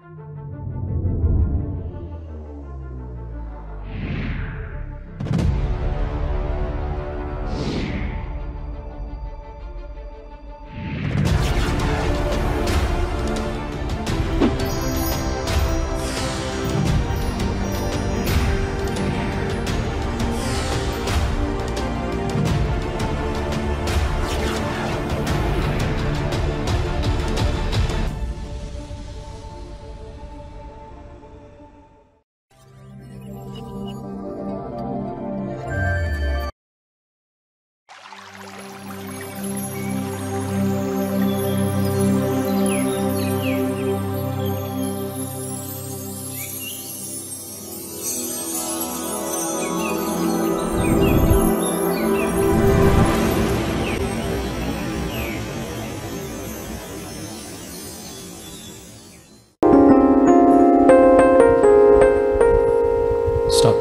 stop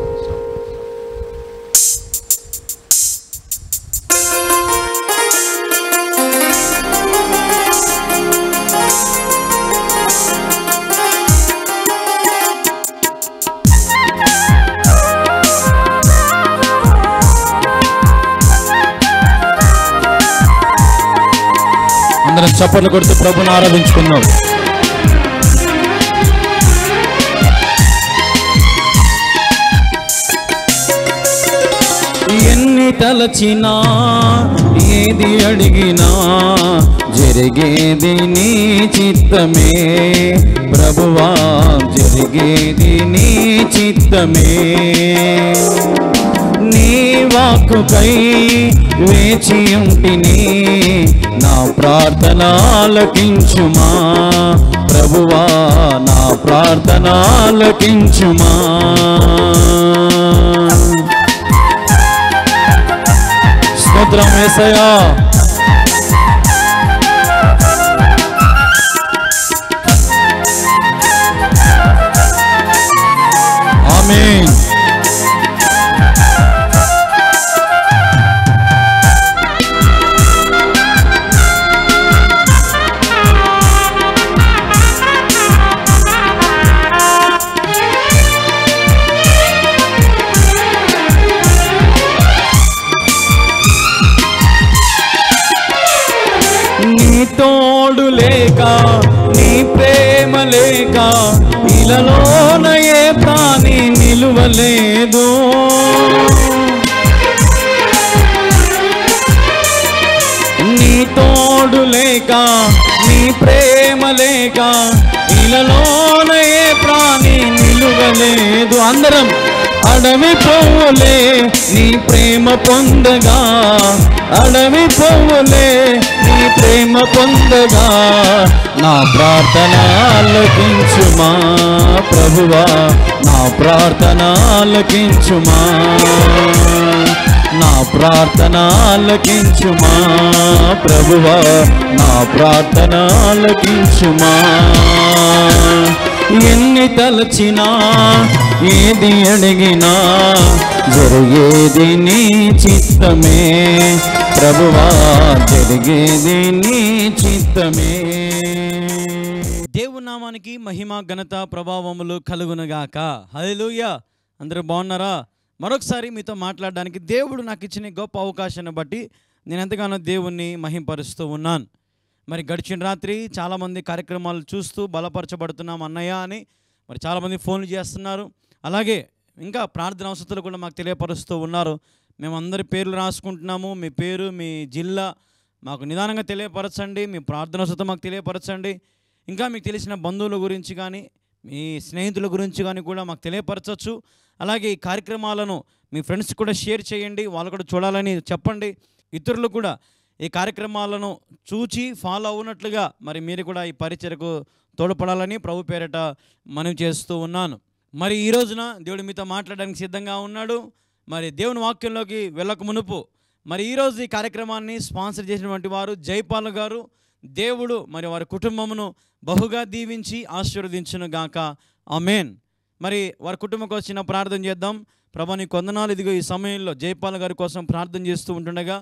అందరం చప్పట్లు కొడుతూ ప్రభుని ఆరాధించుకుందాం ఎన్ని తలచినా ఏది అడిగినా జరిగేది నీ చిత్తమే ప్రభువా జరిగేది నీ చిత్తమే నీ వాక్కుకై వేచి ఉంటిని నా ప్రార్థన ఆలకించుమా ప్రభువా నా ప్రార్థన ఆలకించుమా స్తోత్రం ఏసయ్యా ఆమేన్ నీ తోడు లేక నీ ప్రేమ లేక ఇలలోన ఏ ప్రాణి నిలువలేదు నీ తోడు లేక నీ ప్రేమ లేక ఇలలోన ఏ ప్రాణి నిలువలేదు అందరం అడవి పువ్వులే నీ ప్రేమ పొందగా అడవి పువ్వులే నీ ప్రేమ పొందగా నా ప్రార్థన ఆలకించుమా ప్రభువా నా ప్రార్థన ఆలకించుమా నా ప్రార్థన ఆలకించుమా ప్రభువా నా ప్రార్థన ఆలకించుమా ఎన్ని తలచినా ఏది అడిగినా జరిగేది నీ చిత్తమే ప్రభువా జరిగేది నీ చిత్తమే దేవుని నామానికి మహిమ ఘనత ప్రభావములు కలుగునగాక హల్లెలూయా అందరూ బాగున్నారా మరొకసారి మీతో మాట్లాడడానికి దేవుడు నాకు ఇచ్చిన ఈ గొప్ప అవకాశాన్ని బట్టి నేను ఎంతగానో దేవుణ్ణి మహింపరుస్తూ ఉన్నాను మరి గడిచిన రాత్రి చాలామంది కార్యక్రమాలు చూస్తూ బలపరచబడుతున్నాం అన్నయ్య అని మరి చాలామంది ఫోన్లు చేస్తున్నారు అలాగే ఇంకా ప్రార్థన అవసరాలు కూడా మాకు తెలియపరుస్తూ ఉన్నారు మేము అందరి పేర్లు రాసుకుంటున్నాము మీ పేరు మీ జిల్లా మాకు నిదానంగా తెలియపరచండి మీ ప్రార్థన అవసరం మాకు తెలియపరచండి ఇంకా మీకు తెలిసిన బంధువుల గురించి కానీ మీ స్నేహితుల గురించి కానీ కూడా మాకు తెలియపరచవచ్చు అలాగే ఈ కార్యక్రమాలను మీ ఫ్రెండ్స్ కూడా షేర్ చేయండి వాళ్ళు కూడా చూడాలని చెప్పండి ఇతరులు కూడా ఈ కార్యక్రమాలను చూచి ఫాలో అవునట్లుగా మరి మీరు కూడా ఈ పరిచయకు తోడ్పడాలని ప్రభు పేరట మనవి చేస్తూ ఉన్నాను మరి ఈ రోజున దేవుడు మీతో మాట్లాడడానికి సిద్ధంగా ఉన్నాడు మరి దేవుని వాక్యంలోకి వెళ్ళక మునుపు మరి ఈరోజు ఈ కార్యక్రమాన్ని స్పాన్సర్ చేసినటువంటి వారు జైపాల్ గారు దేవుడు మరి వారి కుటుంబమును బహుగా దీవించి ఆశీర్వదించును గాక ఆమెన్ మరి వారి కుటుంబం కోసం చిన్న ప్రార్థన చేద్దాం ప్రభా నీ కొందనాలు ఇదిగో ఈ సమయంలో జైపాల్ గారి కోసం ప్రార్థన చేస్తూ ఉంటుండగా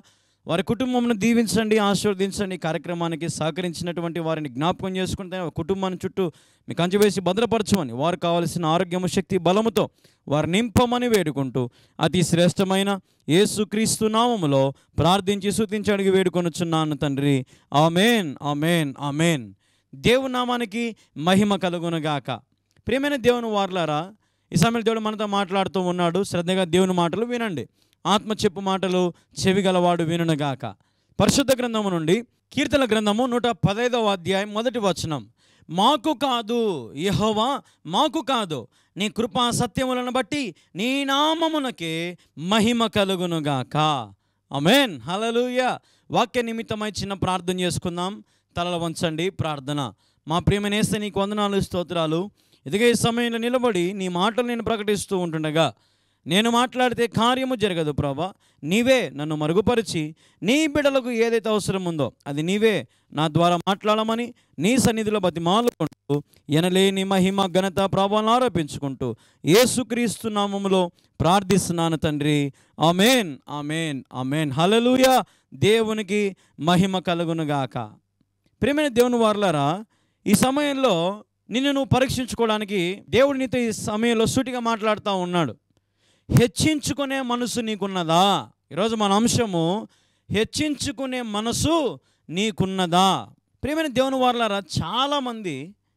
వారి కుటుంబంను దీవించండి ఆశీర్వదించండి ఈ కార్యక్రమానికి సహకరించినటువంటి వారిని జ్ఞాపకం చేసుకుంటే కుటుంబాన్ని చుట్టూ మీకు అంచవేసి భద్రపరచమని వారు కావలసిన ఆరోగ్యము శక్తి బలముతో వారు నింపమని వేడుకుంటూ అతి శ్రేష్టమైన యేసుక్రీస్తు నామములో ప్రార్థించి శుతించి అడిగి వేడుకొనుచున్నాను తండ్రి ఆమెన్ ఆమెన్ ఆమెన్ దేవుని నామానికి మహిమ కలుగునుగాక ప్రియమైన దేవుని వార్లారా ఈ సమయంలో దేవుడు మనతో మాట్లాడుతూ ఉన్నాడు శ్రద్ధగా దేవుని మాటలు వినండి ఆత్మ చెప్పు మాటలు చెవి గలవాడు వినుగాక పరిశుద్ధ గ్రంథము నుండి కీర్తన గ్రంథము నూట పదైదవ అధ్యాయం మొదటి వచనం మాకు కాదు యెహోవా మాకు కాదు నీ కృపా సత్యములను బట్టి నీ నామమునకే మహిమ కలుగునుగాక అమేన్ హలలుయ వాక్య నిమిత్తమై చిన్న ప్రార్థన చేసుకుందాం తలల వంచండి ప్రార్థన మా ప్రియమనేస్తే నీకు వందనాలు స్తోత్రాలు ఇదిగే ఈ సమయంలో నిలబడి నీ మాటలు నేను ప్రకటిస్తూ ఉంటుండగా నేను మాట్లాడితే కార్యము జరగదు ప్రభా నీవే నన్ను మరుగుపరిచి నీ బిడలకు ఏదైతే అవసరం ఉందో అది నీవే నా ద్వారా మాట్లాడమని నీ సన్నిధిలో బతిమాలుకుంటూ ఎనలేని మహిమ ఘనత ప్రభావాలను ఆరోపించుకుంటూ యేసుక్రీస్తు నామములో ప్రార్థిస్తున్నాను తండ్రి ఆమెన్ ఆమెన్ ఆమెన్ హలలుయ దేవునికి మహిమ కలుగునుగాక ప్రియమైన దేవుని వారులారా ఈ సమయంలో నిన్ను నువ్వు పరీక్షించుకోవడానికి దేవుడు నీతో ఈ సమయంలో సూటిగా మాట్లాడుతూ ఉన్నాడు హెచ్చించుకునే మనసు నీకున్నదా ఈరోజు మన అంశము హెచ్చించుకునే మనసు నీకున్నదా ప్రియమైన దేవుని వారులారా చాలామంది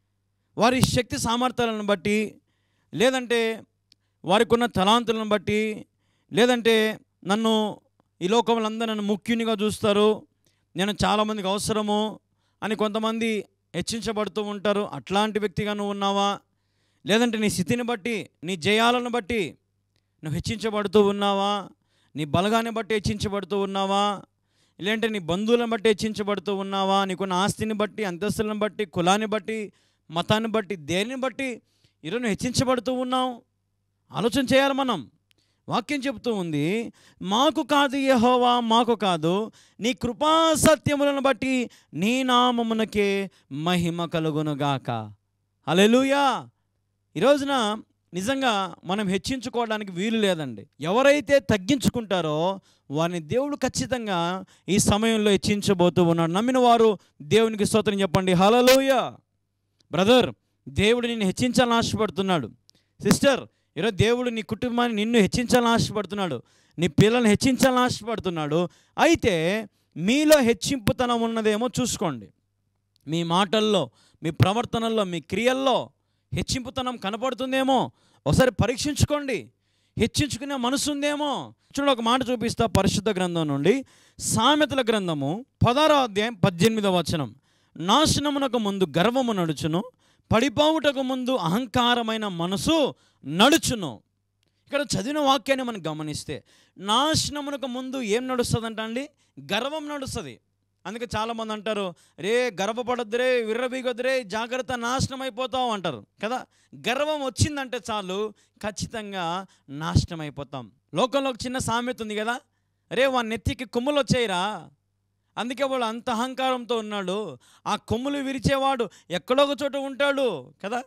వారి శక్తి సామర్థ్యాలను బట్టి లేదంటే వారికి ఉన్న తలాంతులను బట్టి లేదంటే నన్ను ఈ లోకంలో అందరూ నన్ను ముఖ్యునిగా చూస్తారు నేను చాలామందికి అవసరము అని కొంతమంది హెచ్చించబడుతూ ఉంటారు అట్లాంటి వ్యక్తిగా నువ్వు ఉన్నావా లేదంటే నీ స్థితిని బట్టి నీ జయాలను బట్టి నువ్వు హెచ్చించబడుతూ ఉన్నావా నీ బలగాన్ని బట్టి హెచ్చించబడుతూ ఉన్నావా లేదంటే నీ బంధువులను బట్టి హెచ్చించబడుతూ ఉన్నావా నీకున్న ఆస్తిని బట్టి అంతస్తులను బట్టి కులాన్ని బట్టి మతాన్ని బట్టి దేనిని బట్టి ఈరోజు నువ్వు హెచ్చించబడుతూ ఉన్నావు ఆలోచన చేయాలి మనం వాక్యం చెబుతూ ఉంది మాకు కాదు యెహోవా మాకు కాదు నీ కృపా సత్యములను బట్టి నీ నామమునకే మహిమ కలుగునుగాక హల్లెలూయా ఈ రోజున నిజంగా మనం హెచ్చించుకోవడానికి వీలు లేదండి ఎవరైతే తగ్గించుకుంటారో వారిని దేవుడు ఖచ్చితంగా ఈ సమయంలో హెచ్చించబోతూ ఉన్నాడు నమ్మిన వారు దేవునికి స్తోత్రం చెప్పండి హలలోయ బ్రదర్ దేవుడు నిన్ను హెచ్చించాలని ఆశపడుతున్నాడు సిస్టర్ ఈరోజు దేవుడు నీ కుటుంబాన్ని నిన్ను హెచ్చించాలని ఆశపడుతున్నాడు నీ పిల్లల్ని హెచ్చించాలని ఆశపడుతున్నాడు అయితే మీలో హెచ్చింపుతనం ఉన్నదేమో చూసుకోండి మీ మాటల్లో మీ ప్రవర్తనల్లో మీ క్రియల్లో హెచ్చింపుతనం కనపడుతుందేమో ఒకసారి పరీక్షించుకోండి హెచ్చించుకునే మనసు ఉందేమో చూడండి ఒక మాట చూపిస్తా పరిశుద్ధ గ్రంథం నుండి సామెతల గ్రంథము పదారో అధ్యాయం పద్దెనిమిదవ వచనం నాశనమునకు ముందు గర్వము నడుచును పడిపోవుటకు ముందు అహంకారమైన మనసు నడుచును ఇక్కడ చదివిన వాక్యాన్ని మనం గమనిస్తే నాశనమునకు ముందు ఏం నడుస్తుందంట అండి గర్వం నడుస్తుంది అందుకే చాలామంది అంటారు రే గర్వపడొద్దురే విర్రబీగొద్దురే జాగ్రత్త నాశనం అయిపోతాం అంటారు కదా గర్వం వచ్చిందంటే చాలు ఖచ్చితంగా నాశనం అయిపోతాం లోకంలో ఒక చిన్న సామెత ఉంది కదా రే వాని నెత్తికి కొమ్ములు వచ్చాయిరా అందుకే వాడు అంత అహంకారంతో ఉన్నాడు ఆ కొమ్ములు విరిచేవాడు ఎక్కడో ఒక చోట ఉంటాడు కదా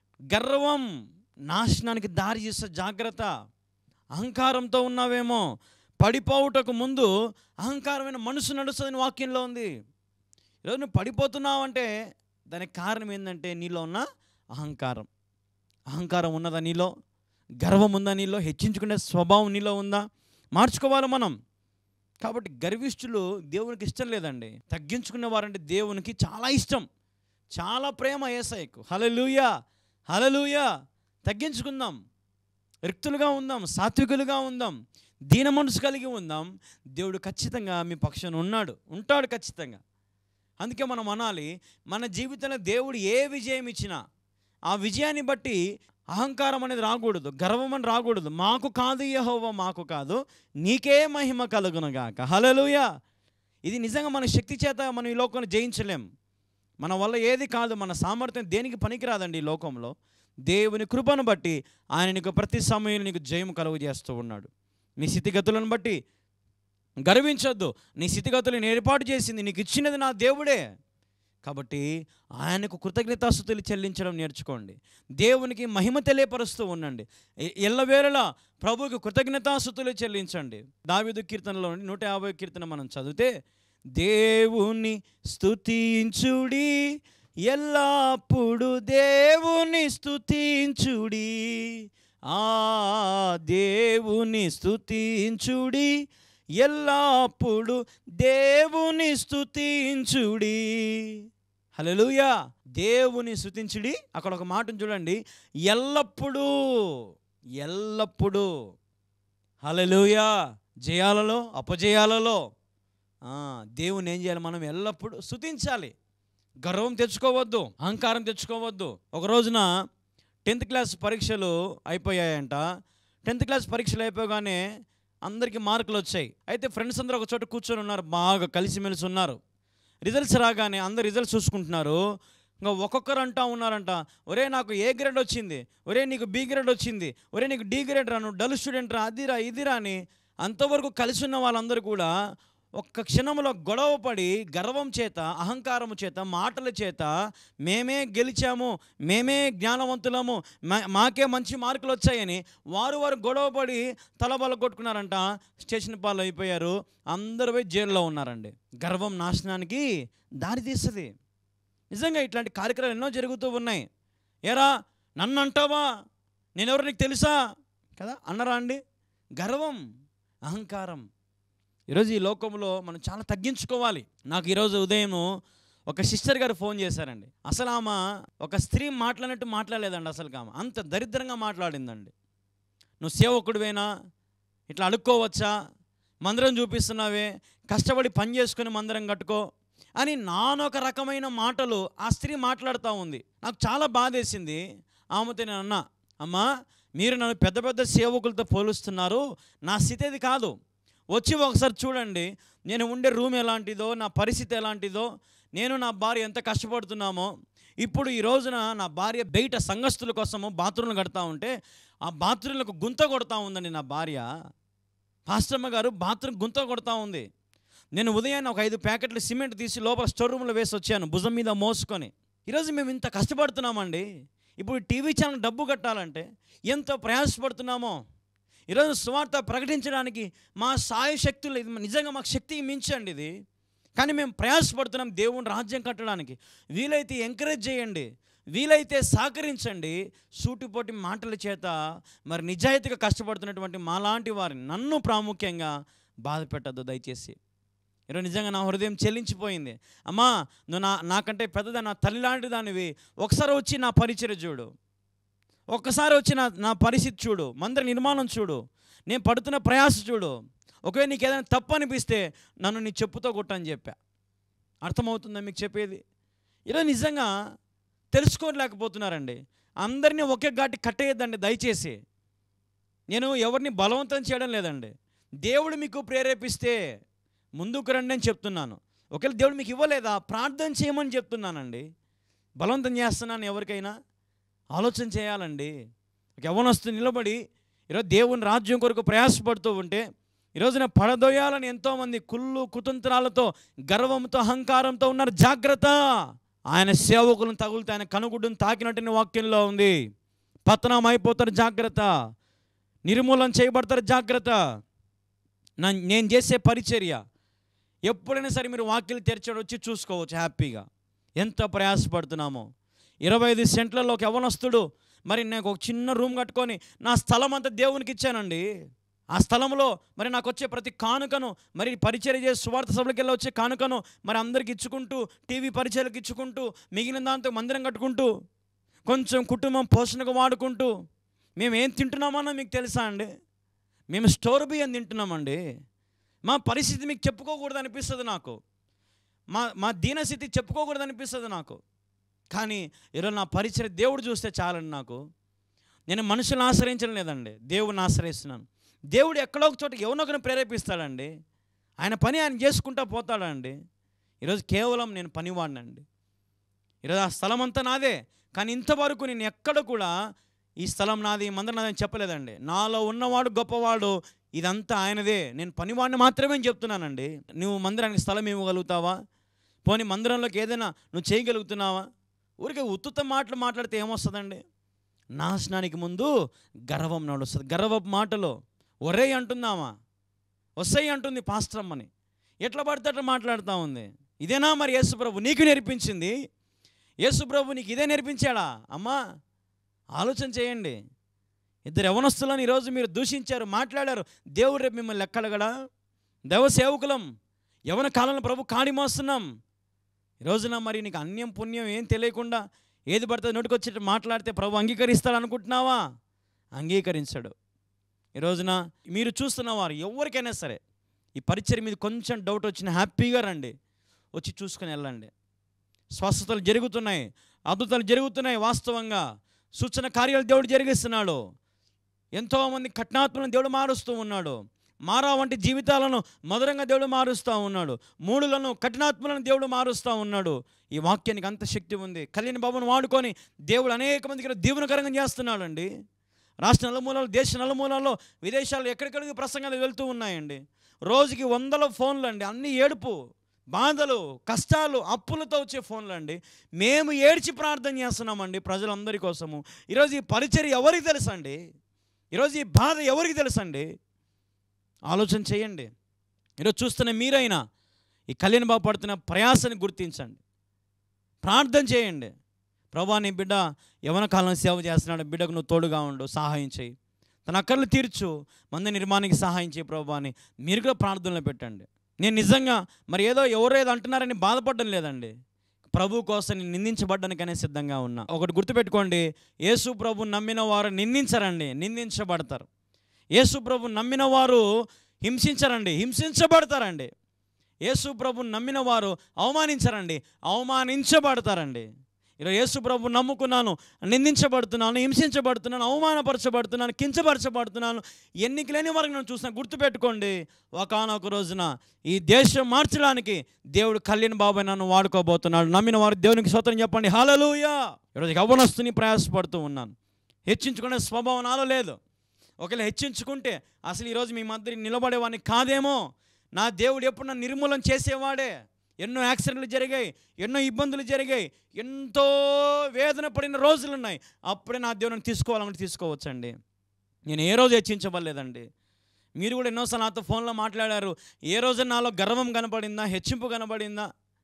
గర్వం నాశనానికి దారి చేసే జాగ్రత్త అహంకారంతో ఉన్నావేమో పడిపోవుటకు ముందు అహంకారమైన మనసు నడుస్తుందని వాక్యంలో ఉంది ఈరోజు నువ్వు పడిపోతున్నావు అంటే దానికి కారణం ఏంటంటే నీలో ఉన్న అహంకారం అహంకారం ఉన్నదా నీలో గర్వం ఉందా నీలో హెచ్చించుకునే స్వభావం నీలో ఉందా మార్చుకోవాలి మనం కాబట్టి గర్విష్ఠులు దేవునికి ఇష్టం లేదండి తగ్గించుకునే వారంటే దేవునికి చాలా ఇష్టం చాలా ప్రేమ ఏసైకు హలలుయా హలలుయా తగ్గించుకుందాం రిక్తులుగా ఉందాం సాత్వికులుగా ఉందాం దీన మనసు కలిగి ఉందాం దేవుడు ఖచ్చితంగా మీ పక్షాన ఉన్నాడు ఉంటాడు ఖచ్చితంగా అందుకే మనం అనాలి మన జీవితంలో దేవుడు ఏ విజయం ఇచ్చినా ఆ విజయాన్ని బట్టి అహంకారం అనేది రాకూడదు గర్వం అని రాకూడదు మాకు కాదు యహోవ మాకు కాదు నీకే మహిమ కలుగునుగాక హలలుయా ఇది నిజంగా మన శక్తి చేత మనం ఈ లోకంలో జయించలేం మన వల్ల ఏది కాదు మన సామర్థ్యం దేనికి పనికిరాదండి ఈ లోకంలో దేవుని కృపను బట్టి ఆయన నీకు ప్రతి సమయంలో నీకు జయం కలుగు చేస్తూ ఉన్నాడు నీ స్థితిగతులను బట్టి గర్వించొద్దు నీ స్థితిగతులను ఏర్పాటు చేసింది నీకు ఇచ్చినది నా దేవుడే కాబట్టి ఆయనకు కృతజ్ఞతాస్థుతులు చెల్లించడం నేర్చుకోండి దేవునికి మహిమ తెలియపరుస్తూ ఉండండి ఎ- ఎల్లవేళలా ప్రభువుకి కృతజ్ఞతాస్థుతులు చెల్లించండి దావిదు కీర్తనలో నుండి నూట యాభై కీర్తన మనం చదివితే దేవుని స్తుతించుడి ఎల్లప్పుడు దేవుని స్తుతించుడి ఆ దేవుని స్తుతించుడి ఎల్లప్పుడు దేవుని స్తుతించుడి హల్లెలూయా దేవుని స్తుతించుడి అక్కడ ఒక మాటను చూడండి ఎల్లప్పుడూ ఎల్లప్పుడూ హల్లెలూయా జయాలలో అపజయాలలో ఆ, దేవుని ఏం చేయాలి మనం ఎల్లప్పుడూ స్తుతించాలి గర్వం తెచ్చుకోవద్దు అహంకారం తెచ్చుకోవద్దు ఒక రోజున టెన్త్ క్లాస్ పరీక్షలు అయిపోయాయంట టెన్త్ క్లాస్ పరీక్షలు అయిపోగానే అందరికీ మార్కులు వచ్చాయి అయితే ఫ్రెండ్స్ అందరూ ఒక చోట కూర్చొని ఉన్నారు బాగా కలిసిమెలిసి ఉన్నారు రిజల్ట్స్ రాగానే అందరు రిజల్ట్స్ చూసుకుంటున్నారు ఇంకా ఒక్కొక్కరు అంటా ఉన్నారంట ఒరే నాకు ఏ గ్రేడ్ వచ్చింది ఒరే నీకు బి గ్రేడ్ వచ్చింది ఒరే నీకు డి గ్రేడ్ రా నువ్వు డల్ స్టూడెంట్ రా అదిరా ఇదిరా అని అంతవరకు కలిసి ఉన్న వాళ్ళందరూ కూడా ఒక్క క్షణంలో గొడవ పడి గర్వం చేత అహంకారము చేత మాటల చేత మేమే గెలిచాము మేమే జ్ఞానవంతులము మా- మాకే మంచి మార్కులు వచ్చాయని వారు వారు గొడవ పడి తలబల కొట్టుకున్నారంట స్టేషన్ పాలు అయిపోయారు అందరూ పోయి జైల్లో ఉన్నారండి గర్వం నాశనానికి దారి తీస్తుంది నిజంగా ఇట్లాంటి కార్యక్రమాలు ఎన్నో జరుగుతూ ఉన్నాయి ఏరా నన్ను అంటావా నేనెవరు నీకు తెలుసా కదా అన్నరా అండి గర్వం అహంకారం ఈరోజు ఈ లోకంలో మనం చాలా తగ్గించుకోవాలి నాకు ఈరోజు ఉదయం ఒక సిస్టర్ గారు ఫోన్ చేశారండి అసలు ఆమె ఒక స్త్రీ మాట్లాడినట్టు మాట్లాడలేదండి అసలు ఆమె అంత దరిద్రంగా మాట్లాడిందండి నువ్వు సేవకుడివేనా ఇట్లా అడుక్కోవచ్చా మందిరం చూపిస్తున్నావే కష్టపడి పని చేసుకుని మందిరం కట్టుకో అని నానొక రకమైన మాటలు ఆ స్త్రీ మాట్లాడుతూ ఉంది నాకు చాలా బాధేసింది ఆమెతో నేను అన్నా అమ్మా మీరు నన్ను పెద్ద పెద్ద సేవకులతో పోలుస్తున్నారు నా స్థితి అది కాదు వచ్చి ఒకసారి చూడండి నేను ఉండే రూమ్ ఎలాంటిదో నా పరిస్థితి ఎలాంటిదో నేను నా భార్య ఎంత కష్టపడుతున్నామో ఇప్పుడు ఈ రోజున నా భార్య బయట సంఘస్థుల కోసము బాత్రూమ్లు కడతా ఉంటే ఆ బాత్రూమ్లకు గుంత కొడతా ఉందండి నా భార్య పాస్టమ్మ గారు బాత్రూమ్ గుంత కొడతా ఉంది నేను ఉదయాన్నే ఒక ఐదు ప్యాకెట్లు సిమెంట్ తీసి లోపల స్టోర్ రూమ్లో వేసి వచ్చాను భుజం మీద మోసుకొని ఈరోజు మేము ఇంత కష్టపడుతున్నామండి ఇప్పుడు టీవీ ఛానల్ డబ్బు కట్టాలంటే ఎంతో ప్రయాసపడుతున్నామో ఈరోజు సువార్త ప్రకటించడానికి మా సాయ శక్తులు ఇది నిజంగా మాకు శక్తి మించండి ఇది కానీ మేము ప్రయాసపడుతున్నాం దేవుని రాజ్యం కట్టడానికి వీలైతే ఎంకరేజ్ చేయండి వీలైతే సహకరించండి సూటిపోటి మాటల చేత మరి నిజాయితీగా కష్టపడుతున్నటువంటి మాలాంటి వారిని నన్ను ప్రాముఖ్యంగా బాధ పెట్టద్దు దయచేసి ఈరోజు నిజంగా నా హృదయం చెల్లించిపోయింది అమ్మా నువ్వు నా నాకంటే పెద్దదా నా తల్లి లాంటి దానివి ఒకసారి వచ్చి నా పరిచయం చూడు ఒక్కసారి వచ్చి నా నా పరిస్థితి చూడు మందిర నిర్మాణం చూడు నేను పడుతున్న ప్రయాస చూడు ఒకవేళ నీకు ఏదైనా తప్పు అనిపిస్తే నన్ను నీ చెప్పుతో కొట్టని చెప్పా అర్థమవుతుందా మీకు చెప్పేది ఈరోజు నిజంగా తెలుసుకోలేకపోతున్నారండి అందరినీ ఒకే ఘాటి కట్టేయద్దండి దయచేసి నేను ఎవరిని బలవంతం చేయడం లేదండి దేవుడు మీకు ప్రేరేపిస్తే ముందుకు రండి అని చెప్తున్నాను ఒకవేళ దేవుడు మీకు ఇవ్వలేదా ప్రార్థన చేయమని చెప్తున్నానండి బలవంతం చేస్తున్నాను ఎవరికైనా ఆలోచన చేయాలండి ఒక యవనస్తు నిలబడి ఈరోజు దేవుని రాజ్యం కొరకు ప్రయాసపడుతూ ఉంటే ఈరోజున పడదోయాలని ఎంతోమంది కుళ్ళు కుతంత్రాలతో గర్వంతో అహంకారంతో ఉన్నారు జాగ్రత్త ఆయన సేవకులను తగులుతా ఆయన కనుగుడ్డును తాకినట్టు వాక్యంలో ఉంది పతనం అయిపోతారు జాగ్రత్త నిర్మూలన చేయబడతారు జాగ్రత్త నా నేను చేసే పరిచర్య ఎప్పుడైనా సరే మీరు వాక్యలు తెరచడం వచ్చి చూసుకోవచ్చు హ్యాపీగా ఎంత ప్రయాసపడుతున్నామో ఇరవై ఐదు సెంట్లలో ఒక యవనస్తుడు మరి నాకు ఒక చిన్న రూమ్ కట్టుకొని నా స్థలం అంతా దేవునికి ఇచ్చానండి ఆ స్థలంలో మరి నాకు వచ్చే ప్రతి కానుకను మరి పరిచయం చేసి సువార్త సభలకు వెళ్ళి వచ్చే కానుకను మరి అందరికి ఇచ్చుకుంటూ టీవీ పరిచయాలకు ఇచ్చుకుంటూ మిగిలిన దాంతో మందిరం కట్టుకుంటూ కొంచెం కుటుంబం పోషణకు వాడుకుంటూ మేము ఏం తింటున్నామన్నా మీకు తెలుసా అండి మేము స్టోర్ బియ్యం తింటున్నామండి మా పరిస్థితి మీకు చెప్పుకోకూడదు అనిపిస్తుంది నాకు మా మా దీనస్థితి చెప్పుకోకూడదు అనిపిస్తుంది నాకు కానీ ఈరోజు నా పరిచయం దేవుడు చూస్తే చాలండి నాకు నేను మనుషులను ఆశ్రయించడం లేదండి దేవుడిని ఆశ్రయిస్తున్నాను దేవుడు ఎక్కడో ఒక చోట ఎవరినొకరిని ప్రేరేపిస్తాడండి ఆయన పని ఆయన చేసుకుంటా పోతాడండి ఈరోజు కేవలం నేను పనివాడినండి ఈరోజు ఆ స్థలం అంతా నాదే కానీ ఇంతవరకు నేను ఎక్కడ కూడా ఈ స్థలం నాది ఈ మందిరం నాది అని చెప్పలేదండి నాలో ఉన్నవాడు గొప్పవాడు ఇదంతా ఆయనదే నేను పనివాడిని మాత్రమే చెప్తున్నానండి నువ్వు మందిరానికి స్థలం ఇవ్వగలుగుతావా పోనీ మందిరంలోకి ఏదైనా నువ్వు చేయగలుగుతున్నావా ఊరికే ఉత్తుత మాటలు మాట్లాడితే ఏమొస్తుందండి నాశనానికి ముందు గర్వం నడుస్తుంది గర్వపు మాటలు ఒరే అంటుందామా వస్తాయి అంటుంది పాస్టర్ అమ్మని ఎట్లా పడితే అట్లా మాట్లాడుతూ ఉంది ఇదేనా మరి యేసుప్రభు నీకు నేర్పించింది యేసుప్రభు నీకు ఇదే నేర్పించాడా అమ్మా ఆలోచన చేయండి ఇద్దరు యవనస్తులను ఈరోజు మీరు దూషించారు మాట్లాడారు దేవుడు రేపు మిమ్మల్ని లెక్కడగడా దైవ సేవకులం యవన కాలంలో ప్రభు కాడి మోస్తున్నాం ఈ రోజున మరి నీకు అన్యం పుణ్యం ఏం తెలియకుండా ఏది పడితే నోటికొచ్చేట్టు మాట్లాడితే ప్రభు అంగీకరిస్తాడు అనుకుంటున్నావా అంగీకరించాడు ఈ రోజున మీరు చూస్తున్న వారు ఎవరికైనా సరే ఈ పరిచయం మీద కొంచెం డౌట్ వచ్చిన హ్యాపీగా రండి వచ్చి చూసుకొని వెళ్ళండి స్వస్థతలు జరుగుతున్నాయి అద్భుతాలు జరుగుతున్నాయి వాస్తవంగా సూచన కార్యాలు దేవుడు జరిగిస్తున్నాడు ఎంతోమంది కఠినాత్మలను దేవుడు మారుస్తూ ఉన్నాడు మారా వంటి జీవితాలను మధురంగా దేవుడు మారుస్తూ ఉన్నాడు మూడులను కఠినాత్మలను దేవుడు మారుస్తూ ఉన్నాడు ఈ వాక్యానికి అంత శక్తి ఉంది కళ్యాణ బాబును వాడుకొని దేవుడు అనేక మందికి దీవెనకరంగా చేస్తున్నాడు అండి రాష్ట్ర నలుమూలలు దేశ నలుమూలల్లో విదేశాల్లో ఎక్కడికెక్కడికి ప్రసంగాలు వెళ్తూ ఉన్నాయండి రోజుకి వందల ఫోన్లు అండి అన్ని ఏడుపు బాధలు కష్టాలు అప్పులతో వచ్చే ఫోన్లు అండి మేము ఏడ్చి ప్రార్థన చేస్తున్నామండి ప్రజలందరి కోసము ఈరోజు ఈ పరిచర్య ఎవరికి తెలుసండి ఈరోజు ఈ బాధ ఎవరికి తెలుసండి ఆలోచన చేయండి ఈరోజు చూస్తున్న మీరైనా ఈ కళ్యాణ్ బాబు పడుతున్న ప్రయాసని గుర్తించండి ప్రార్థన చేయండి ప్రభా నీ బిడ్డ యవన కాలం సేవ చేస్తున్నాడు బిడ్డకు నువ్వు తోడుగా ఉండు సహాయం చేయి తన అక్కర్లు తీర్చు మంది నిర్మాణానికి సహాయం చేయి ప్రభా అని మీరు కూడా ప్రార్థనలో పెట్టండి నేను నిజంగా మరి ఏదో ఎవరో ఏదో అంటున్నారని బాధపడడం లేదండి ప్రభు కోసం నేను నిందించబడ్డానికనే సిద్ధంగా ఉన్నా ఒకటి గుర్తుపెట్టుకోండి యేసు ప్రభు నమ్మిన వారు నిందించరండి నిందించబడతారు యేసు ప్రభు నమ్మిన వారు హింసించరండి హింసించబడతారండి యేసు ప్రభు నమ్మిన వారు అవమానించరండి అవమానించబడతారండి ఈరోజు యేసు ప్రభు నమ్ముకున్నాను నిందించబడుతున్నాను హింసించబడుతున్నాను అవమానపరచబడుతున్నాను కించపరచబడుతున్నాను ఎన్నిక లేని వరకు నేను చూసిన గుర్తుపెట్టుకోండి ఒకనొక రోజున ఈ దేశం మార్చడానికి దేవుడు కళ్యాణ్ బాబాయ్ నన్ను వాడుకోబోతున్నాడు నమ్మిన వారు దేవునికి స్వతం చెప్పండి హాలలుయా ఈరోజు యవ్వనస్తుని ప్రయాసపడుతూ ఉన్నాను హెచ్చించుకునే స్వభావం నాలో లేదు ఒకవేళ హెచ్చించుకుంటే అసలు ఈరోజు మీ మధ్య నిలబడేవాడిని కాదేమో నా దేవుడు ఎప్పుడు నన్ను నిర్మూలన చేసేవాడే ఎన్నో యాక్సిడెంట్లు జరిగాయి ఎన్నో ఇబ్బందులు జరిగాయి ఎంతో వేదన పడిన రోజులు ఉన్నాయి అప్పుడే నా దేవుడిని తీసుకోవాలంటే తీసుకోవచ్చండి నేను ఏ రోజు హెచ్చించబడలేదండి మీరు కూడా ఎన్నోసార్లు నాతో ఫోన్లో మాట్లాడారు ఏ రోజు నాలో గర్వం కనబడిందా హెచ్చింపు కనబడిందా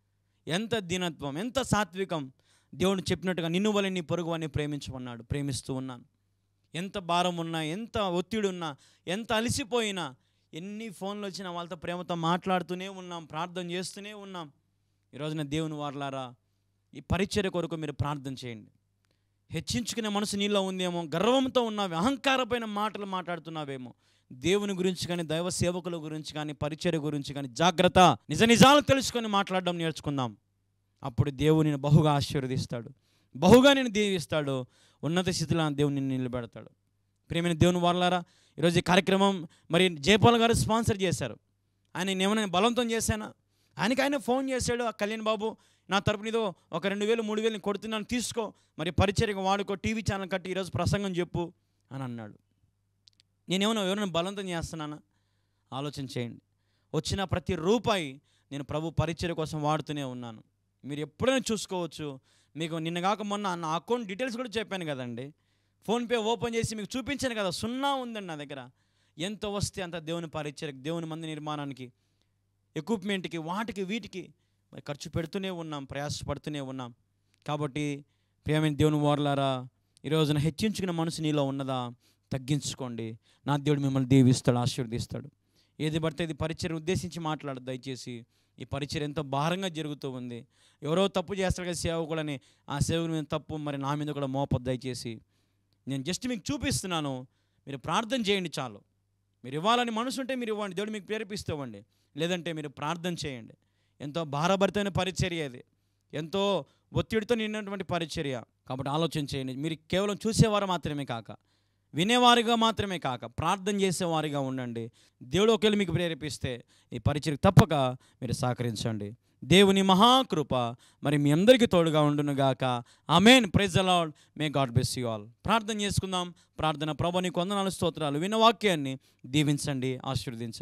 ఎంత దీనత్వం ఎంత సాత్వికం దేవుడు చెప్పినట్టుగా నిన్ను వల్ల నీ పొరుగు అని ప్రేమించమన్నాడు ప్రేమిస్తూ ఉన్నాను ఎంత భారం ఉన్నా ఎంత ఒత్తిడి ఉన్నా ఎంత అలసిపోయినా ఎన్ని ఫోన్లు వచ్చినా వాళ్ళతో ప్రేమతో మాట్లాడుతూనే ఉన్నాం ప్రార్థన చేస్తూనే ఉన్నాం ఈరోజున దేవుని వారలారా ఈ పరిచర్య కొరకు మీరు ప్రార్థన చేయండి హెచ్చించుకునే మనసు నీలో ఉందేమో గర్వంతో ఉన్నావు అహంకారమైన మాటలు మాట్లాడుతున్నావేమో దేవుని గురించి కానీ దైవ సేవకుల గురించి కానీ పరిచర్య గురించి కానీ జాగ్రత్త నిజ నిజాలు తెలుసుకొని మాట్లాడడం నేర్చుకుందాం అప్పుడు దేవుని బహుగా ఆశీర్వదిస్తాడు బహుగా నేను దీవిస్తాడు ఉన్నత స్థితిలో ఆ దేవుని నిన్ను నిలబెడతాడు ప్రియమైన దేవుని వాళ్ళారా ఈరోజు ఈ కార్యక్రమం మరి జయపాల్ గారు స్పాన్సర్ చేశారు ఆయన నేను ఏమైనా బలవంతం చేశానా ఆయనకి ఆయన ఫోన్ చేశాడు ఆ కళ్యాణ్ బాబు నా తరపున ఏదో ఒక రెండు వేలు మూడు వేలు నేను కొడుతున్నాను తీసుకో మరి పరిచర్యగా వాడుకో టీవీ ఛానల్ కట్టి ఈరోజు ప్రసంగం చెప్పు అని అన్నాడు నేనేమైనా ఎవరైనా బలవంతం చేస్తున్నానా ఆలోచన చేయండి వచ్చిన ప్రతి రూపాయి నేను ప్రభు పరిచర్య కోసం వాడుతూనే ఉన్నాను మీరు ఎప్పుడైనా చూసుకోవచ్చు మీకు నిన్న కాక మొన్న నా అకౌంట్ డీటెయిల్స్ కూడా చెప్పాను కదండి ఫోన్పే ఓపెన్ చేసి మీకు చూపించాను కదా సున్నా ఉందండి నా దగ్గర ఎంత వస్తే అంత దేవుని పరిచయకు దేవుని మంది నిర్మాణానికి ఎక్విప్మెంట్కి వాటికి వీటికి మరి ఖర్చు పెడుతూనే ఉన్నాం ప్రయాసపడుతూనే ఉన్నాం కాబట్టి ప్రియమైన దేవుని వారలారా ఈ రోజున హెచ్చించుకున్న మనసు నీలో ఉన్నదా తగ్గించుకోండి నా దేవుడు మిమ్మల్ని దీవిస్తాడు ఆశీర్వదిస్తాడు ఏది పడితే ఇది పరిచయం ఉద్దేశించి మాట్లాడు దయచేసి ఈ పరిచయం ఎంతో భారంగా జరుగుతూ ఉంది ఎవరో తప్పు చేస్తారు కదా సేవకులని ఆ సేవకుని మీద తప్పు మరి నా మీద కూడా మోపద్దు దయచేసి నేను జస్ట్ మీకు చూపిస్తున్నాను మీరు ప్రార్థన చేయండి చాలు మీరు ఇవ్వాలని మనసు ఉంటే మీరు ఇవ్వండి దేవుడు మీకు ప్రేరేపిస్తూ ఇవ్వండి లేదంటే మీరు ప్రార్థన చేయండి ఎంతో భారభరితమైన పరిచర్య ఇది ఎంతో ఒత్తిడితో నిన్నటువంటి పరిచర్య కాబట్టి ఆలోచన చేయండి మీరు కేవలం చూసేవారు మాత్రమే కాక వినేవారిగా మాత్రమే కాక ప్రార్థన చేసేవారిగా ఉండండి దేవుడు ఒకవేళ మీకు ప్రేరేపిస్తే ఈ పరిచయకు తప్పక మీరు సహకరించండి దేవుని మహాకృప మరి మీ అందరికీ తోడుగా ఉండునుగాక amen praise the Lord may God bless you all ప్రార్థన చేసుకుందాం ప్రార్థన ప్రభు నీకు వందనాలు స్తోత్రాలు విన్న వాక్యాన్ని దీవించండి ఆశీర్వదించండి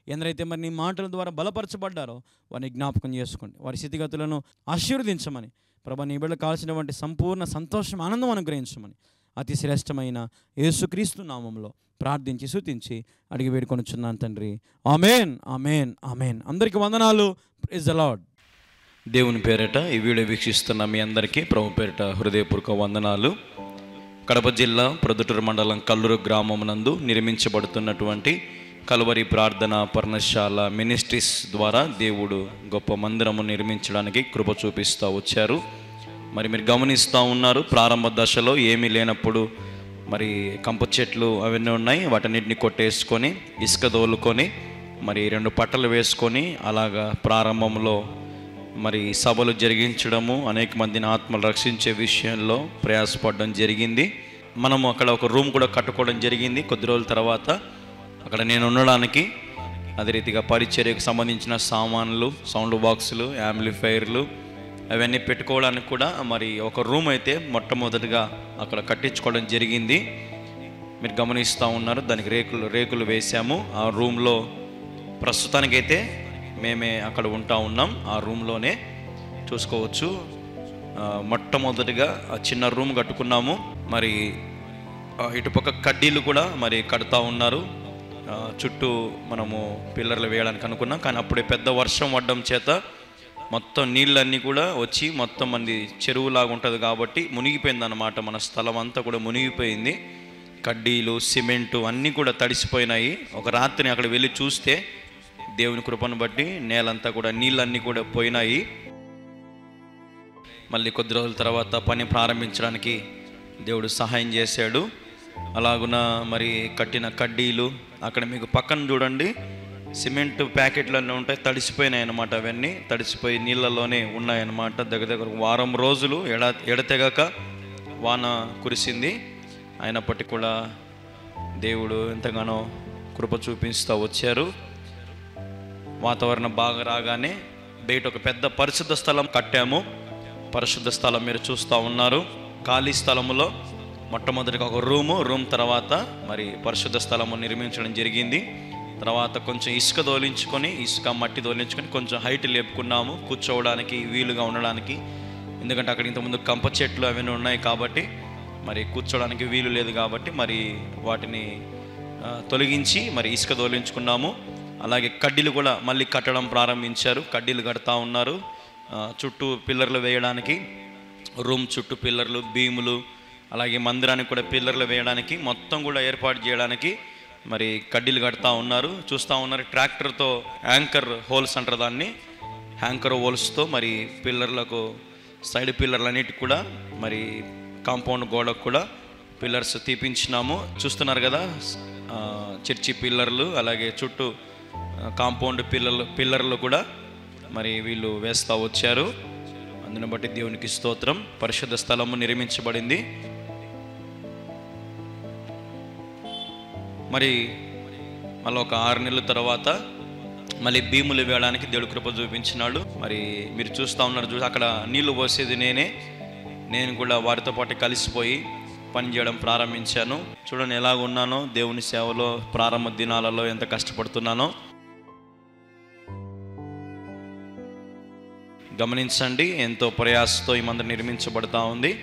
ఎందరైతే మరి నీ మాటల ద్వారా బలపరచబడ్డారో వారిని జ్ఞాపకం చేసుకోండి వారి స్థితిగతులను ఆశీర్వదించమని ప్రభా నీ బిడ్డలకు కావాల్సినటువంటి సంపూర్ణ సంతోషం ఆనందం అనుగ్రహించమని అతి శ్రేష్టమైన యేసుక్రీస్తు నామంలో ప్రార్థించి శుతించి అడిగి వేడుకొనుచున్నాను తండ్రి ఆమెన్ ఆమెన్ ఆమెన్ అందరికీ వందనాలు ప్రైజ్ ద లార్డ్ దేవుని పేరిట ఈ వీడియో వీక్షిస్తున్న మీ అందరికీ ప్రభు పేరిట హృదయపూర్వక వందనాలు కడప జిల్లా ప్రొద్దుటూరు మండలం కల్లూరు గ్రామమునందు నిర్మించబడుతున్నటువంటి కలువరి ప్రార్థన పర్ణశాల మినిస్ట్రీస్ ద్వారా దేవుడు గొప్ప మందిరము నిర్మించడానికి కృప చూపిస్తూ వచ్చారు మరి మీరు గమనిస్తూ ఉన్నారు ప్రారంభ దశలో ఏమీ లేనప్పుడు మరి కంప చెట్లు అవన్నీ ఉన్నాయి వాటన్నిటిని కొట్టేసుకొని ఇసుక దోలుకొని మరి రెండు పట్టలు వేసుకొని అలాగా ప్రారంభంలో మరి సభలు జరిగించడము అనేక మందిని ఆత్మలు రక్షించే విషయంలో ప్రయాసపడడం జరిగింది మనము అక్కడ ఒక రూమ్ కూడా కట్టుకోవడం జరిగింది కొద్ది రోజుల తర్వాత అక్కడ నేను ఉండడానికి అదే రీతిగా పరిచర్యకు సంబంధించిన సామాన్లు సౌండ్ బాక్సులు యాంప్లిఫైర్లు అవన్నీ పెట్టుకోవడానికి కూడా మరి ఒక రూమ్ అయితే మొట్టమొదటిగా అక్కడ కట్టించుకోవడం జరిగింది మీరు గమనిస్తూ ఉన్నారు దానికి రేకులు రేకులు వేసాము ఆ రూమ్లో ప్రస్తుతానికైతే మేమే అక్కడ ఉంటా ఉన్నాం ఆ రూమ్లోనే చూసుకోవచ్చు ఆ, మొట్టమొదటిగా ఆ చిన్న రూమ్ కట్టుకున్నాము మరి ఆ, ఇటుపక్క కడ్డీలు కూడా మరి కడతా ఉన్నారు ఆ, చుట్టూ మనము పిల్లర్లు వేయడానికి అనుకున్నాం కానీ అప్పుడే పెద్ద వర్షం పడడం చేత మొత్తం నీళ్ళన్నీ కూడా వచ్చి మొత్తం మంది చెరువులాగా ఉంటుంది కాబట్టి మునిగిపోయింది అన్నమాట మన స్థలం అంతా కూడా మునిగిపోయింది కడ్డీలు సిమెంటు అన్నీ కూడా తడిసిపోయినాయి ఒక రాత్రి అక్కడ వెళ్ళి చూస్తే దేవుని కృపను బట్టి నేలంతా కూడా నీళ్ళన్నీ కూడా పోయినాయి మళ్ళీ కొద్ది రోజుల తర్వాత పని ప్రారంభించడానికి దేవుడు సహాయం చేశాడు అలాగున మరి కట్టిన కడ్డీలు అక్కడ మీకు పక్కన చూడండి సిమెంట్ ప్యాకెట్లు అన్నీ ఉంటాయి తడిసిపోయినాయి అన్నమాట అవన్నీ తడిసిపోయి నీళ్ళలోనే ఉన్నాయన్నమాట దగ్గర దగ్గర ఒక వారం రోజులు ఎడ ఎడతెగక వాన కురిసింది అయినప్పటికీ కూడా దేవుడు ఎంతగానో కృప చూపిస్తూ వచ్చారు వాతావరణం బాగా రాగానే బయట ఒక పెద్ద పరిశుద్ధ స్థలం కట్టాము పరిశుద్ధ స్థలం మీరు చూస్తూ ఉన్నారు ఖాళీ స్థలములో మొట్టమొదటిగా ఒక రూము రూమ్ తర్వాత మరి పరిశుద్ధ స్థలము నిర్మించడం జరిగింది తర్వాత కొంచెం ఇసుక దోలించుకొని ఇసుక మట్టి దోలించుకొని కొంచెం హైట్ లేపుకున్నాము కూర్చోవడానికి వీలుగా ఉండడానికి ఎందుకంటే అక్కడ ఇంతకుముందు కంప చెట్లు అవన్నీ ఉన్నాయి కాబట్టి మరి కూర్చోవడానికి వీలు లేదు కాబట్టి మరి వాటిని ఆ, తొలగించి మరి ఇసుక దోలించుకున్నాము అలాగే కడ్డీలు కూడా మళ్ళీ కట్టడం ప్రారంభించారు కడ్డీలు కడతా ఉన్నారు ఆ, చుట్టూ పిల్లర్లు వేయడానికి రూమ్ చుట్టూ పిల్లర్లు భీములు అలాగే మందిరానికి కూడా పిల్లర్లు వేయడానికి మొత్తం కూడా ఏర్పాటు చేయడానికి మరి కడ్డీలు కడతా ఉన్నారు చూస్తూ ఉన్నారు ట్రాక్టర్తో యాంకర్ హోల్స్ అంటారు దాన్ని హ్యాంకర్ హోల్స్తో మరి పిల్లర్లకు సైడ్ పిల్లర్లన్నిటికి కూడా మరి కాంపౌండ్ గోడకు కూడా పిల్లర్స్ తీపించినాము చూస్తున్నారు కదా ఆ, చర్చి పిల్లర్లు అలాగే చుట్టూ ఆ, కాంపౌండ్ పిల్లర్లు పిల్లర్లు కూడా మరి వీళ్ళు వేస్తూ వచ్చారు అందుని బట్టి దేవునికి స్తోత్రం పరిశుద్ధ స్థలము నిర్మించబడింది మరి మళ్ళీ ఒక ఆరు నెలల తర్వాత మళ్ళీ భీములు వేయడానికి దేవుడు కృప చూపించినాడు మరి మీరు చూస్తూ ఉన్నారు చూసి అక్కడ నీళ్లు పోసేది నేనే నేను కూడా వారితో పాటు కలిసిపోయి పని చేయడం ప్రారంభించాను చూడండి ఎలాగ ఉన్నానో దేవుని సేవలో ప్రారంభ దినాలలో ఎంత కష్టపడుతున్నానో గమనించండి ఎంతో ప్రయాసతో ఈ మందిరం నిర్మించబడతా ఉంది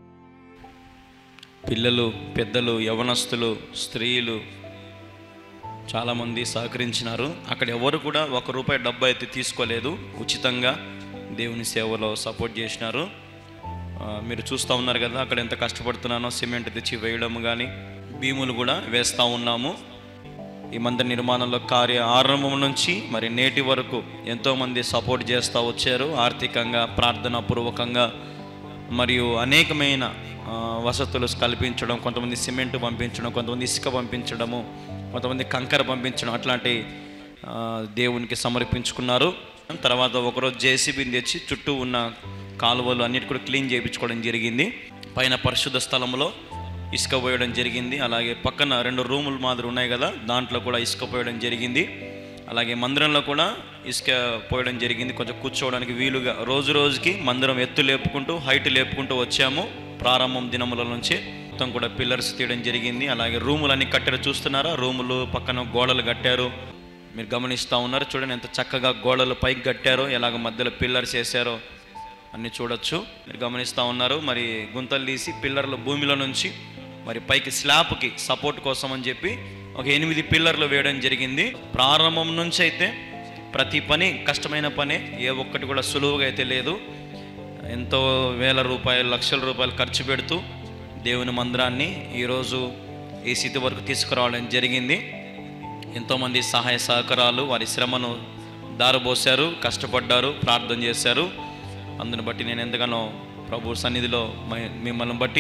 పిల్లలు పెద్దలు యవనస్తులు స్త్రీలు చాలామంది సహకరించినారు అక్కడ ఎవరు కూడా ఒక రూపాయి డబ్బు అయితే తీసుకోలేదు ఉచితంగా దేవుని సేవలో సపోర్ట్ చేసినారు ఆ, మీరు చూస్తూ ఉన్నారు కదా అక్కడ ఎంత కష్టపడుతున్నానో సిమెంట్ తెచ్చి వేయడం కానీ భీములు కూడా వేస్తూ ఉన్నాము ఈ మందిర నిర్మాణంలో కార్య ఆరంభం నుంచి మరి నేటి వరకు ఎంతోమంది సపోర్ట్ చేస్తూ వచ్చారు ఆర్థికంగా ప్రార్థనా పూర్వకంగా మరియు అనేకమైన ఆ, వసతులు కల్పించడం కొంతమంది సిమెంట్ పంపించడం కొంతమంది ఇసుక పంపించడము కొంతమంది కంకర పంపించడం అట్లాంటి ఆ, దేవునికి సమర్పించుకున్నారు తర్వాత ఒకరోజు జేసీబీని తెచ్చి చుట్టూ ఉన్న కాలువలు అన్నిటి కూడా క్లీన్ చేయించుకోవడం జరిగింది పైన పరిశుద్ధ స్థలంలో ఇసుక పోయడం జరిగింది అలాగే పక్కన రెండు రూములు మాదిరి ఉన్నాయి కదా దాంట్లో కూడా ఇసుక పోయడం జరిగింది అలాగే మందిరంలో కూడా ఇసుక పోయడం జరిగింది కొంచెం కూర్చోవడానికి వీలుగా రోజు రోజుకి మందిరం ఎత్తు లేపుకుంటూ హైట్ లేపుకుంటూ వచ్చాము ప్రారంభం దినముల నుంచి మొత్తం కూడా పిల్లర్స్ తీయడం జరిగింది అలాగే రూములు అన్ని కట్టారు చూస్తున్నారా రూములు పక్కన గోడలు కట్టారు మీరు గమనిస్తూ ఉన్నారు చూడండి ఎంత చక్కగా గోడలు పైకి కట్టారో ఎలాగ మధ్యలో పిల్లర్స్ వేసారో అన్ని చూడొచ్చు మీరు గమనిస్తూ ఉన్నారు మరి గుంతలు తీసి పిల్లర్లు భూమిలో నుంచి మరి పైకి స్లాబ్కి సపోర్ట్ కోసం అని చెప్పి ఒక ఎనిమిది పిల్లర్లు వేయడం జరిగింది ప్రారంభం నుంచి అయితే ప్రతి పని కష్టమైన పని ఏ ఒక్కటి కూడా సులువుగా అయితే లేదు ఎంతో వేల రూపాయలు లక్షల రూపాయలు ఖర్చు పెడుతూ దేవుని మందిరాన్ని ఈరోజు ఈ స్థితి వరకు తీసుకురావడం జరిగింది ఎంతోమంది సహాయ సహకారాలు వారి శ్రమను దారబోశారు కష్టపడ్డారు ప్రార్థన చేశారు అందుని బట్టి నేను ఎంతగానో ప్రభు సన్నిధిలో మహి- మిమ్మల్ని బట్టి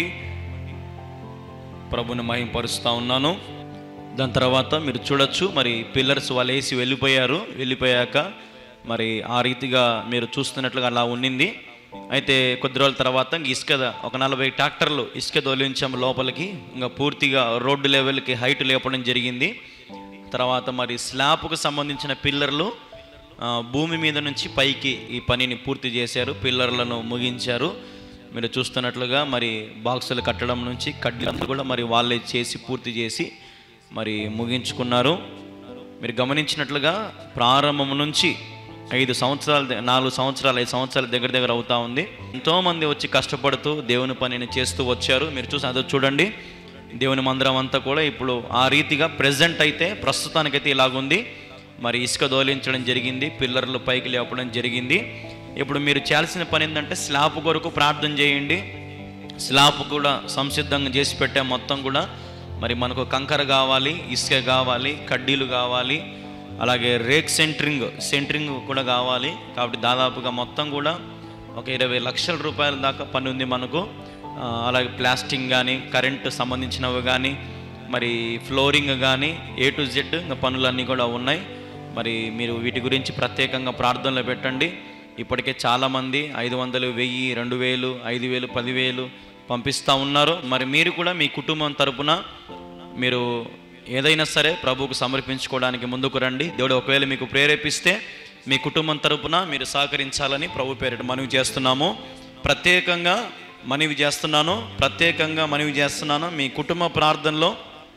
ప్రభుని మహింపరుస్తూ ఉన్నాను దాని తర్వాత మీరు చూడొచ్చు మరి పిల్లర్స్ వాళ్ళు వేసి వెళ్ళిపోయారు వెళ్ళిపోయాక మరి ఆ రీతిగా మీరు చూస్తున్నట్లుగా అలా ఉండింది అయితే కొద్ది రోజుల తర్వాత ఇంక ఇసుక ఒక నలభై ట్రాక్టర్లు ఇసుక తొలించాం లోపలికి ఇంకా పూర్తిగా రోడ్డు లెవెల్కి హైట్ లేపడం జరిగింది తర్వాత మరి స్లాబ్కు సంబంధించిన పిల్లర్లు ఆ, భూమి మీద నుంచి పైకి ఈ పనిని పూర్తి చేశారు పిల్లర్లను ముగించారు మీరు చూస్తున్నట్లుగా మరి బాక్సులు కట్టడం నుంచి కడ్డీలు కూడా మరి వాళ్ళే చేసి పూర్తి చేసి మరి ముగించుకున్నారు మీరు గమనించినట్లుగా ప్రారంభం నుంచి ఐదు సంవత్సరాల ద- నాలుగు సంవత్సరాలు ఐదు సంవత్సరాల దగ్గర దగ్గర అవుతా ఉంది ఎంతోమంది వచ్చి కష్టపడుతూ దేవుని పనిని చేస్తూ వచ్చారు మీరు చూసి అదో చూడండి దేవుని మందిరం అంతా కూడా ఇప్పుడు ఆ రీతిగా ప్రజెంట్ అయితే ప్రస్తుతానికైతే ఇలాగుంది మరి ఇసుక దోలించడం జరిగింది పిల్లర్లు పైకి లేపడం జరిగింది ఇప్పుడు మీరు చేయాల్సిన పని ఏంటంటే స్లాబ్ కొరకు ప్రార్థన చేయండి స్లాబ్ కూడా సంసిద్ధంగా చేసి పెట్టే మొత్తం కూడా మరి మనకు కంకర కావాలి ఇసుక కావాలి కడ్డీలు కావాలి అలాగే రేక్ సెంట్రింగ్ సెంట్రింగ్ కూడా కావాలి కాబట్టి దాదాపుగా మొత్తం కూడా ఒక ఇరవై లక్షల రూపాయల దాకా పని ఉంది మనకు ఆ, అలాగే ప్లాస్టింగ్ కానీ కరెంటు సంబంధించినవి కానీ మరి ఫ్లోరింగ్ కానీ ఏ టు జెడ్ ఇంకా పనులన్నీ కూడా ఉన్నాయి మరి మీరు వీటి గురించి ప్రత్యేకంగా ప్రార్థనలు పెట్టండి ఇప్పటికే చాలామంది ఐదు వందలు వెయ్యి రెండు వేలు ఐదు వేలు పదివేలు పంపిస్తూ ఉన్నారు మరి మీరు కూడా మీ కుటుంబం తరపున మీరు ఏదైనా సరే ప్రభువుకు సమర్పించుకోవడానికి ముందుకు రండి దేవుడు ఒకవేళ మీకు ప్రేరేపిస్తే మీ కుటుంబం తరపున మీరు సహకరించాలని ప్రభు పేరిట మనవి చేస్తున్నాము ప్రత్యేకంగా మనవి చేస్తున్నాను ప్రత్యేకంగా మనవి చేస్తున్నాను మీ కుటుంబ ప్రార్థనలో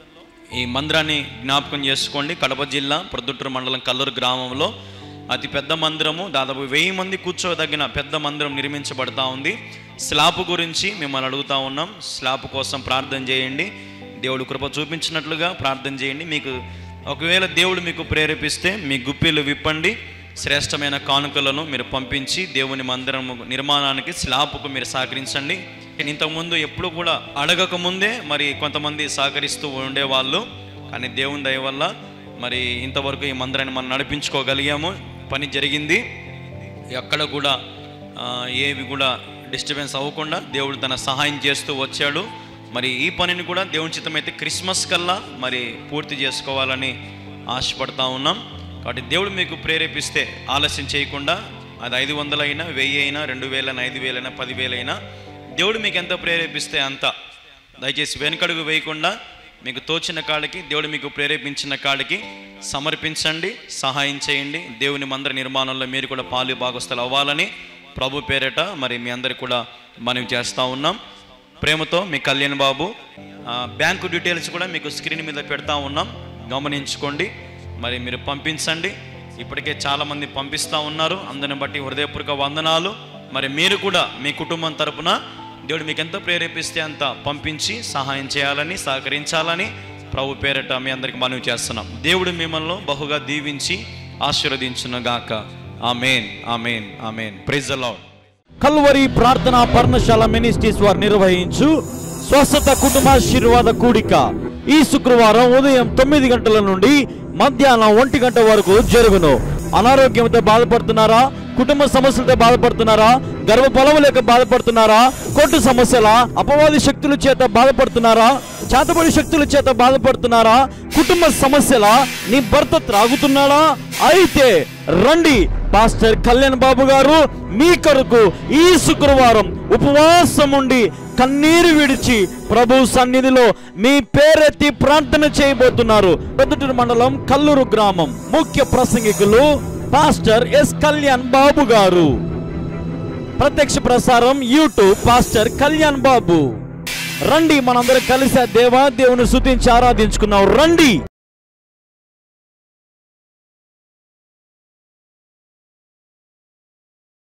ఈ మందిరాన్ని జ్ఞాపకం చేసుకోండి కడప జిల్లా ప్రొద్దుటూరు మండలం కల్లూరు గ్రామంలో అతి పెద్ద మందిరము దాదాపు వెయ్యి మంది కూర్చోదగిన పెద్ద మందిరం నిర్మించబడతా ఉంది స్లాబ్ గురించి మిమ్మల్ని అడుగుతా ఉన్నాం స్లాబ్ కోసం ప్రార్థన చేయండి దేవుడు కృప చూపించినట్లుగా ప్రార్థన చేయండి మీకు ఒకవేళ దేవుడు మీకు ప్రేరేపిస్తే మీ గుప్పిలు విప్పండి శ్రేష్టమైన కానుకలను మీరు పంపించి దేవుని మందిరం నిర్మాణానికి స్లాబ్కు మీరు సహకరించండి ఇంతకుముందు ఎప్పుడు కూడా అడగక ముందే మరి కొంతమంది సహకరిస్తూ ఉండేవాళ్ళు కానీ దేవుని దయ వల్ల మరి ఇంతవరకు ఈ మందిరాన్ని మనం నడిపించుకోగలిగాము పని జరిగింది ఎక్కడ కూడా ఆ, ఏవి కూడా డిస్టర్బెన్స్ అవ్వకుండా దేవుడు తన సహాయం చేస్తూ వచ్చాడు మరి ఈ పనిని కూడా దేవుని చిత్తమైతే క్రిస్మస్ కల్లా మరి పూర్తి చేసుకోవాలని ఆశపడతా ఉన్నాం కాబట్టి దేవుడు మీకు ప్రేరేపిస్తే ఆలస్యం చేయకుండా అది ఐదు వందలైనా వెయ్యి అయినా రెండు వేలైనా ఐదు వేలైనా పదివేలైనా దేవుడు మీకు ఎంత ప్రేరేపిస్తే అంత దయచేసి వెనుకడుగు వేయకుండా మీకు తోచిన కాడికి దేవుడు మీకు ప్రేరేపించిన కాడికి సమర్పించండి సహాయం చేయండి దేవుని మందిర నిర్మాణంలో మీరు కూడా పాలు భాగస్థలు అవ్వాలని ప్రభు పేరట మరి మీ అందరికి కూడా మనం చేస్తూ ఉన్నాం ప్రేమతో మీ కళ్యాణ్ బాబు ఆ, బ్యాంకు డీటెయిల్స్ కూడా మీకు స్క్రీన్ మీద పెడతా ఉన్నాం గమనించుకోండి మరి మీరు పంపించండి ఇప్పటికే చాలామంది పంపిస్తూ ఉన్నారు అందరిని బట్టి హృదయపూర్వక వందనాలు మరి మీరు కూడా మీ కుటుంబం తరపున దేవుడు మీకు ఎంత ప్రేరేపిస్తే అంత పంపించి సహాయం చేయాలని సహకరించాలని ప్రభు పేరట మీ అందరికి మనవి చేస్తున్నాం దేవుడు మిమ్మల్ని బహుగా దీవించి ఆశీర్వదించునుగాక amen amen amen praise Lord Calvary ప్రార్థన పర్ణశాల మినిస్ట్రీస్ వారు నిర్వహించు స్వస్థత కుటుంబాశీర్వాద కూడిక ఈ శుక్రవారం ఉదయం తొమ్మిది గంటల నుండి మధ్యాహ్నం ఒంటి గంట వరకు జరుగును అనారోగ్యంతో బాధపడుతున్నారా కుటుంబ సమస్యలతో బాధపడుతున్నారా గర్భఫలం లేక బాధపడుతున్నారా కొట్టు సమస్యల అపవాది శక్తుల చేత బాధపడుతున్నారా చేతబడి శక్తుల చేత బాధపడుతున్నారా కుటుంబ సమస్యల నీ భర్త త్రాగుతున్నాడా అయితే రండి పాస్టర్ కళ్యాణ్ బాబు గారు మీ కొరకు ఈ శుక్రవారం ఉపవాసం ఉండి కన్నీరు విడిచి ప్రభు సన్నిధిలో మీ పేరెత్తి ప్రార్థన చేయబోతున్నారు పెద్దటూరు మండలం కల్లూరు గ్రామం ముఖ్య ప్రసంగికులు పాస్టర్ ఎస్ కళ్యాణ్ బాబు గారు ప్రత్యక్ష ప్రసారం యూట్యూబ్ పాస్టర్ కళ్యాణ్ బాబు రండి మనందరం కలిసి ఆ దేవా దేవుని శుతించి ఆరాధించుకున్నాం రండి